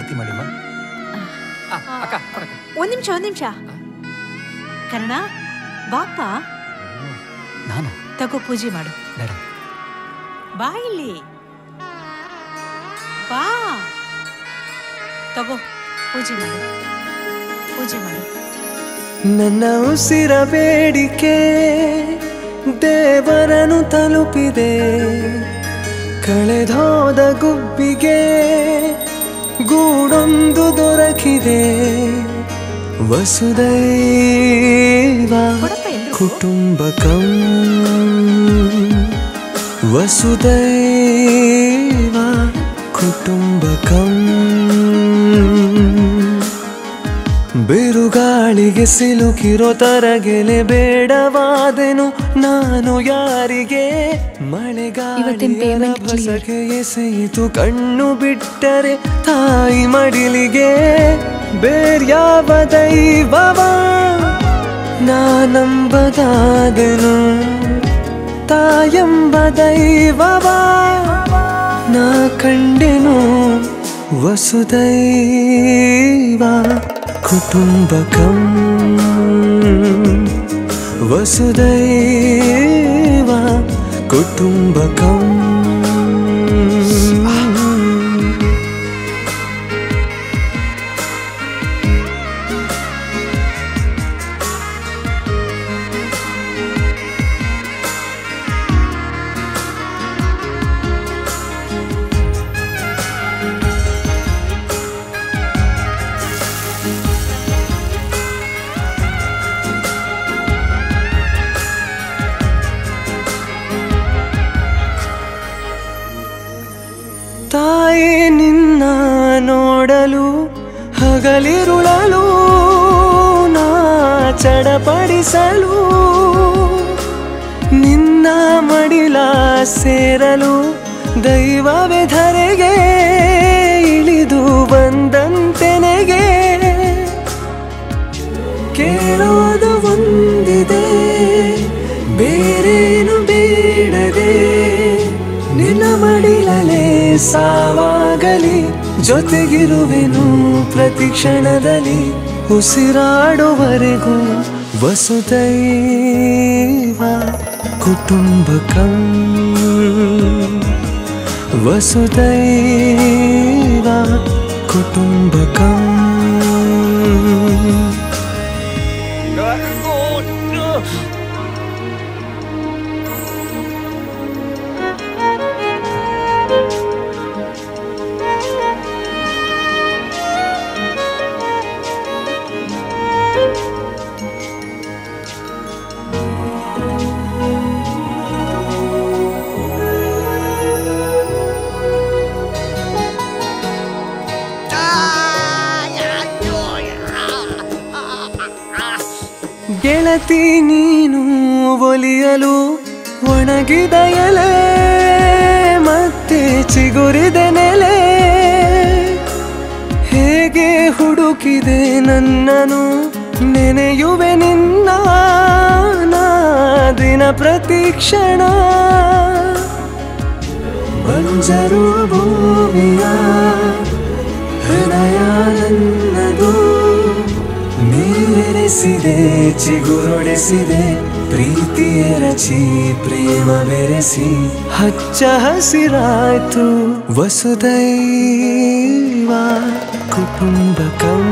ಆರತಿ ಮಾಡಿಮ್ಮ ಆ, ಅಕ್ಕ ಕೊಡಕ್ಕ ಒಂದ್ ನಿಮಿಷ ಒಂದ್ ನಿಮಿಷ ಕರ್ಣ ಬಾಪ ನಾನು ತಗೋ ಪೂಜೆ ಮಾಡು ಬೇಡ ಬಾ ಇಲ್ಲಿ ಬಾ ತಗೋ ಪೂಜೆ ಮಾಡು ಪೂಜೆ ಮಾಡು ನನ್ನ ಉಸಿರ ಬೇಡಿಕೆ ದೇವರನು ತಲುಪಿದೆ ಕಳೆದೋದ ಗುಬ್ಬಿಗೆ ಗೂಡೊಂದು ದೊರಕಿದೆ ವಸುದೈವ ಕುಟುಂಬಕಂ ವಸುದೈವ ಕುಟುಂಬಕಂ ಬಿರುಗಾಳಿಗೆ ಸಿಲುಕಿರೋ ತರಗೆಲೆ ಬೇಡವಾದೆನು ನಾನು ಯಾರಿಗೆ ಮಳೆಗಾಳಿಯ ಬಸಗೆ ಎಸೆಯಿತು ಕಣ್ಣು ಬಿಟ್ಟರೆ ತಾಯಿ ಮಡಿಲಿಗೆ ಬೇರ್ಯಾವ ದೈವವ ನಾನಂಬದಾದೆನು ತಾಯಂಬ ದೈವವ ನಾ ಕಂಡೆನು ವಸುದೈವ ಕುಟುಂಬಕಂ ವಸುದೈವ ಕುಟುಂಬಕಂ ತಾಯಿ ನಿನ್ನ ನೋಡಲು ಹಗಲಿರುಳಲು ನಾ ಚಡಪಡಿಸಲು ನಿನ್ನ ಮಡಿಲ ಸೇರಲು ದೈವವೇ ಧರೆಗೆ ಇಳಿದು ಬಂದಂತೆನೆಗೆ ಕೇಳೋದು ಒಂದಿದೆ ಬೇರೇನು ಬೇಡದೆ ನಿನ್ನ ಮಡಿಲಲೆ ಸಾವಾಗಲಿ ಜೊತೆಗಿರುವೆನು ಪ್ರತಿ ಕ್ಷಣದಲ್ಲಿ ಉಸಿರಾಡುವರೆಗೂ ವಸುದೈವ ಕುಟುಂಬಕಂ ವಸುದೈವ ಕುಟುಂಬಕಂ ಗೆಳತಿ ನೀನು ಒಲಿಯಲು ಒಣಗಿದ ಎಲೆ ಮತ್ತೆ ಚಿಗುರಿದ ನೆಲೆ ಹೇಗೆ ಹುಡುಕಿದೆ ನನ್ನನು ನೆನೆಯುವೆ ನಿನ್ನ ನಾ ದಿನ ಪ್ರತಿ ಕ್ಷಣ ಬಂಜರು ಭೂಮಿಯ ಹೃದಯ ನನ್ನದು ನೀರೆರೆಸಿದೆ ಚಿಗುರೊಡೆಸಿದೆ ಪ್ರೀತಿಯ ರಚಿ ಪ್ರೇಮ ಬೆರೆಸಿ ಹಚ್ಚ ಹಸಿರಾಯ್ತು ವಸುದೈವ ಕುಟುಂಬಕಂ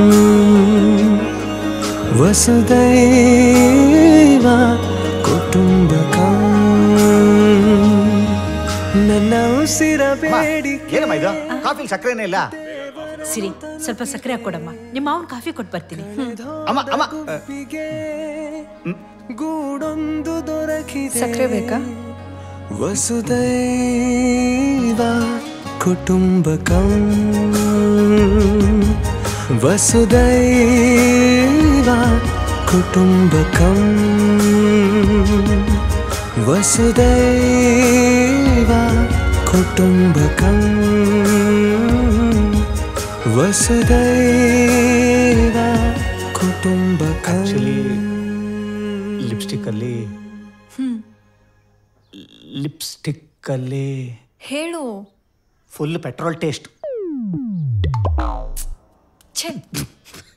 ವಸುದೈವ ಕುಟುಂಬಕಂ ನನ್ನ ಉಸಿರ ಬೇಡಿಕೆ ಏನಮ್ಮ ಇದು ಕಾಫಿ ಸಕ್ಕರೆನೇ ಇಲ್ಲ ಸಿರಿ ಸ್ವಲ್ಪ ಸಕ್ಕರೆ ಹಾಕೊಡಮ್ಮ ನಿಮ್ಮ ಮಾವನ್ ಕಾಫಿ ಕೊಟ್ಟು ಬರ್ತೀನಿ ಅಮ್ಮ ಅಮ್ಮ ಗೂಡೊಂದು ದೊರಕಿದೆ ಸಕ್ರೆ ಬೇಕಾ? ವಸುದೈವ ಕುಟುಂಬಕಂ ವಸುದೈವ ಕುಟುಂಬಕಂ ವಸುದೈವ ಕುಟುಂಬಕಂ ವಸುದೈವ ಕುಟುಂಬಕಂ ಲಿಪ್ಸ್ಟಿಕ್ ಅಲ್ಲಿ ಲಿಪ್ಸ್ಟಿಕ್ ಅಲ್ಲಿ ಹೇಳು ಫುಲ್ ಪೆಟ್ರೋಲ್ ಟೇಸ್ಟ್ ಕಿಚನ್